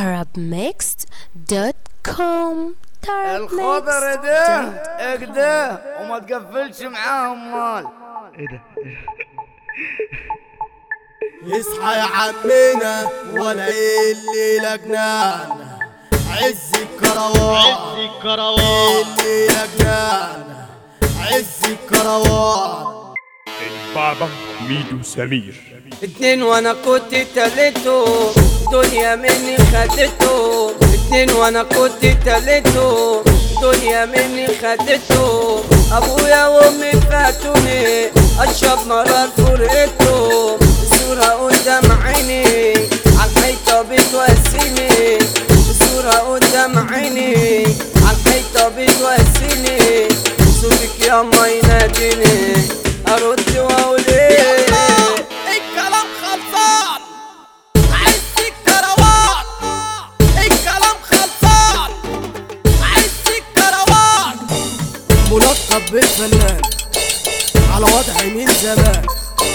arabmixed.com الخضر ده اقده وما تقفلش معاهم مال ايه ده اصحى يا عمنا ولا اللي لجنان عز الكروان الكروان اللي لجنان عز الكروان البابا ميدو سمير اتنين وانا كنت تالته دنيا مني خدته اتنين وانا كنت تالته دنيا مني خدته ابويا وامي فاتوني اشرب مرار فرقته الصورة قدام عيني عالحيطة بتوسيني الصورة قدام عيني عالحيطة بتوسيني صوتك ياما يناديني ارد واقول ايه الكلام خلصان عز الكروان الكلام خلصان عز الكروان ملقب بالفنان على وضع من زمان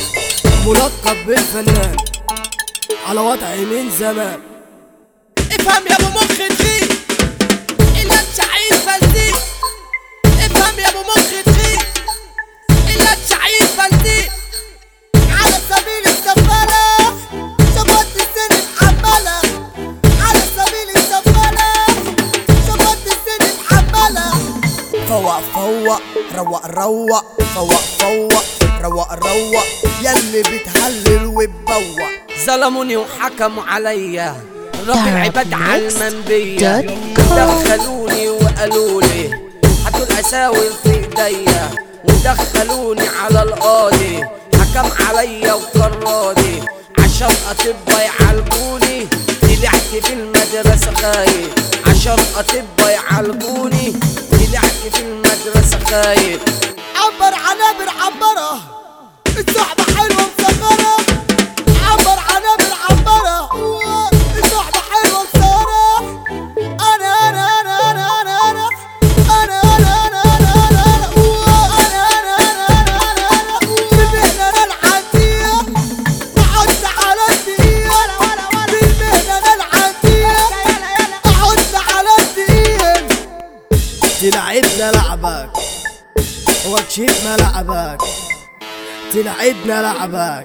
ملقب بالفنان على وضع من زمان افهم يا ابو مخ تخيل الا انت عايز بنزين افهم يا ابو مخ تخيل الا انت عايز بنزين على سبيل السفالة شبط السن محملة على سبيل السفالة شبط السن محملة فوق فوق روق روق فوق فوق روق روق ياللي بتهلل وتبوق ظلموني وحكموا عليا رب العباد على المنبية Arabmixed.com. دخلوني وقالوا لي هاتوا الاساور في ايديا ودخلوني على القاضي حكم عليا وقرادي عشان اطباء يعالجوني طلعت في المدرسة خايف عشان اطباء يعالجوني طلعت في المدرسة خايف عبر عنابر عبرة الصحبة حلوة مسكرة عبر عنابر عبرة الصحبة حلوة مسكرة أنا أنا أنا أنا أنا أنا أنا أنا أنا أنا أنا أنا أنا أنا أنا أنا أنا بالمهنة أنا العادية أحط على الدقيق بالمهنة أنا العادية أحط على الدقيق تلعبنا لعبك وكشف ملعبك تلعبنا لعبك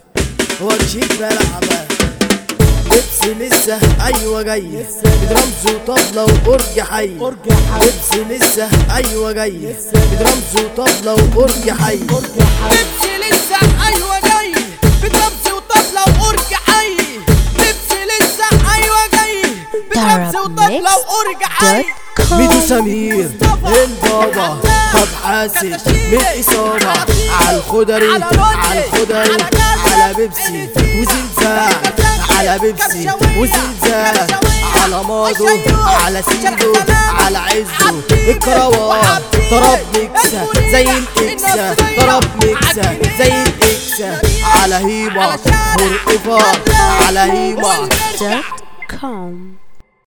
وكشف ملعبك لبس لسه ايوه جاي بدرمز وطبلة وأرج حي لبس لسه ايوه جاي بدرمز وطبلة وأرج حي لبس لسه ايوه جاي بدرمز وطبلة وأرج حي لبس لسه ايوه جاي بدرمز وطبلة وأرج حي ميدو سمير البابا طب حاسس من إصابة على الخضري على الخضري على بيبسي وزلزال على بيبسي وزلزال على ماضو على سيدو على عزو الكروان ضرب ميكسة زي الإكسة ضرب ميكسة زي الإكسة على هيبة فرقفة على هيبة dot com